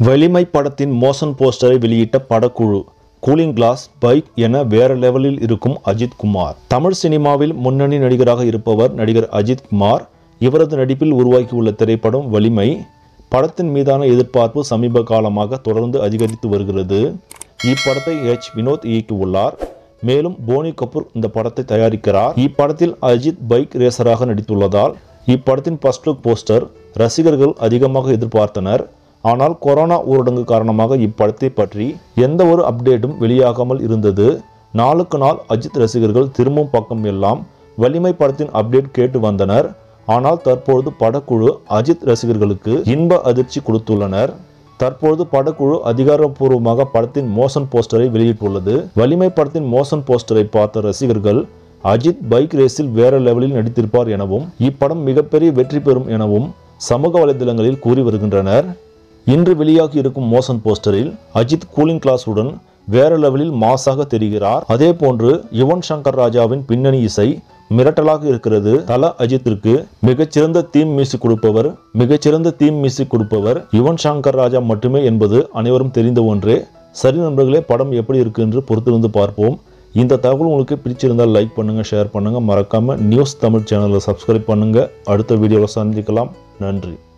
வலிமை படத்தின் மோஷன் போஸ்டரை வெளியிட்ட படக்குழு கூலிங் கிளாஸ் பைக் என வேற லெவலில் இருக்கும் அஜித் குமார் தமிழ் சினிமாவில் முன்னணி நடிகராக இருப்பவர் நடிகர் அஜித் குமார் இவரது நடிப்பில் உருவாக்கியுள்ள திரைப்படம் வலிமை படத்தின் மீதான எதிர்பார்ப்பு சமீப காலமாக தொடர்ந்து அதிகரித்து வருகிறது இப்படத்தை எச் வினோத் இயக்கியுள்ளார் மேலும் போனி கபூர் இந்த படத்தை தயாரிக்கிறார் இப்படத்தில் அஜித் பைக் ரேசராக நடித்துள்ளதால் இப்படத்தின் ஃபர்ஸ்ட் லுக் போஸ்டர் ரசிகர்கள் அதிகமாக எதிர்பார்த்தனர் ஆனால் கொரோனா ஊரடங்கு காரணமாக இப்படத்தை பற்றி எந்த ஒரு அப்டேட்டும் வெளியாகாமல் இருந்தது நாளுக்கு நாள் அஜித் ரசிகர்கள் திரும்பும் பக்கம் எல்லாம் வலிமை படத்தின் அப்டேட் கேட்டு வந்தனர் ஆனால் தற்பொழுது படக்குழு அஜித் ரசிகர்களுக்கு இன்ப அதிர்ச்சி கொடுத்துள்ளனர் தற்பொழுது படக்குழு அதிகாரப்பூர்வமாக படத்தின் மோஷன் போஸ்டரை வெளியிட்டுள்ளது வலிமை படத்தின் மோஷன் போஸ்டரை பார்த்த ரசிகர்கள் அஜித் பைக் ரேஸில் வேற லெவலில் நடித்திருப்பார் எனவும் இப்படம் மிகப்பெரிய வெற்றி பெறும் எனவும் சமூக வலைதளங்களில் கூறி வருகின்றனர் இன்று வெளியாகி இருக்கும் மோஷன் போஸ்டரில் அஜித் கூலிங் கிளாஸுடன் வேற லெவலில் மாசாக தெரிகிறார் அதே போன்று யுவன் சங்கர் ராஜாவின் பின்னணி இசை மிரட்டலாக இருக்கிறது தல அஜித்திற்கு மிகச்சிறந்த தீம் மியூசிக் கொடுப்பவர் மிகச்சிறந்த தீம் மியூசிக் கொடுப்பவர் யுவன் சங்கர் ராஜா மட்டுமே என்பது அனைவரும் தெரிந்த ஒன்றே சரி நண்பர்களே படம் எப்படி இருக்கு என்று பொறுத்திருந்து பார்ப்போம் இந்த தகவல் உங்களுக்கு பிடிச்சிருந்தால் லைக் பண்ணுங்க ஷேர் பண்ணுங்க மறக்காம நியூஸ் தமிழ் சேனலை சப்ஸ்கிரைப் பண்ணுங்க அடுத்த வீடியோவில் சந்திக்கலாம் நன்றி